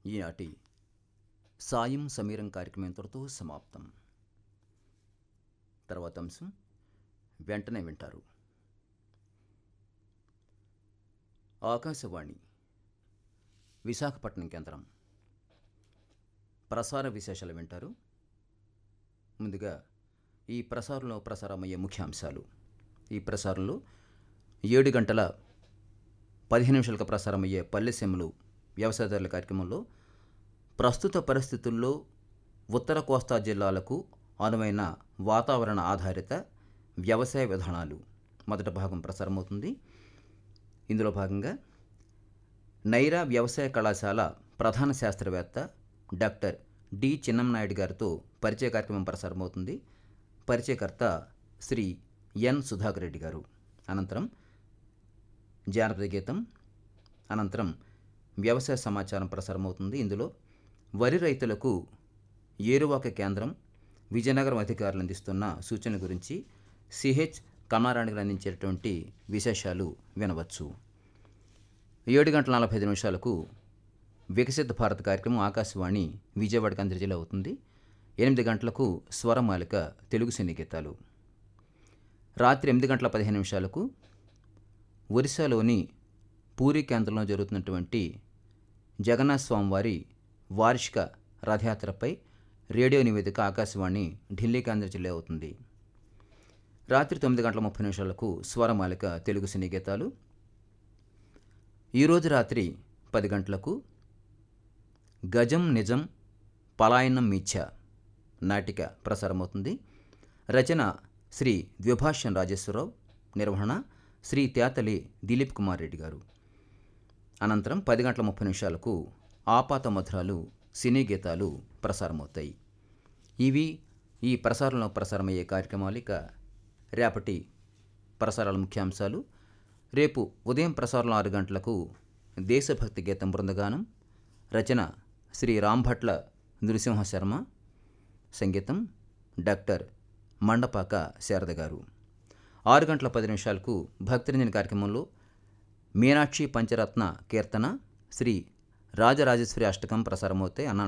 ఈనాటి సాయం సమీరం కార్యక్రమం ఇంతటితో సమాప్తం తర్వాత అంశం వెంటనే వింటారు ఆకాశవాణి విశాఖపట్నం కేంద్రం ప్రసార విశేషాలు వింటారు ముందుగా ఈ ప్రసారంలో ప్రసారమయ్యే ముఖ్యాంశాలు ఈ ప్రసారంలో ఏడు గంటల పదిహేను నిమిషాలకు ప్రసారమయ్యే పల్లెసెమ్మలు వ్యవసాయదారుల కార్యక్రమంలో ప్రస్తుత పరిస్థితుల్లో ఉత్తర కోస్తా జిల్లాలకు అనువైన వాతావరణ ఆధారిత వ్యవసాయ విధానాలు మొదటి భాగం ప్రసారమవుతుంది ఇందులో భాగంగా నైరా వ్యవసాయ కళాశాల ప్రధాన శాస్త్రవేత్త డాక్టర్ డి చిన్నంనాయుడు గారితో పరిచయ కార్యక్రమం ప్రసారమవుతుంది పరిచయకర్త శ్రీ ఎన్ సుధాకర్ రెడ్డి గారు అనంతరం జానపద గీతం అనంతరం వ్యవసాయ సమాచారం ప్రసారమవుతుంది ఇందులో వరి రైతులకు ఏరువాక కేంద్రం విజయనగరం అధికారులు అందిస్తున్న సూచనల గురించి సిహెచ్ కమారాణిగా అందించేటువంటి విశేషాలు వినవచ్చు ఏడు గంటల నలభై ఐదు నిమిషాలకు వికసిత భారత్ కార్యక్రమం ఆకాశవాణి విజయవాడకి అందరిజీలో అవుతుంది ఎనిమిది గంటలకు స్వరమాలిక తెలుగు సినీ గీతాలు రాత్రి ఎనిమిది గంటల పదిహేను నిమిషాలకు ఒరిస్సాలోని పూరి కేంద్రంలో జరుగుతున్నటువంటి జగన్నాథ స్వామివారి వార్షిక రథయాత్రపై రేడియో నివేదిక ఆకాశవాణి ఢిల్లీ కేంద్ర జిల్లా అవుతుంది రాత్రి తొమ్మిది గంటల ముప్పై నిమిషాలకు స్వరమాలిక తెలుగు సినీ గీతాలు ఈరోజు రాత్రి పది గంటలకు గజం నిజం పలాయనం మీఛ నాటిక ప్రసారమవుతుంది రచన శ్రీ ద్విభాష్యం రాజేశ్వరరావు నిర్వహణ శ్రీ తేతలి దిలీప్ కుమార్ రెడ్డి గారు అనంతరం పది గంటల ముప్పై నిమిషాలకు ఆపాత మధురాలు సినీ గీతాలు ప్రసారమవుతాయి ఇవి ఈ ప్రసారంలో ప్రసారమయ్యే కార్యక్రమాలు ఇక రేపటి ప్రసారాల ముఖ్యాంశాలు రేపు ఉదయం ప్రసారంలో ఆరు గంటలకు దేశభక్తి గీతం బృందగానం రచన శ్రీ రాంభట్ల నృసింహ శర్మ సంగీతం డాక్టర్ మండపాక శారద గారు ఆరు గంటల పది నిమిషాలకు భక్తిరంజన్ కార్యక్రమంలో మీనాక్షి పంచరత్న కీర్తన శ్రీ రాజరాజేశ్వరి అష్టకం ప్రసారమవుతాయి అన్న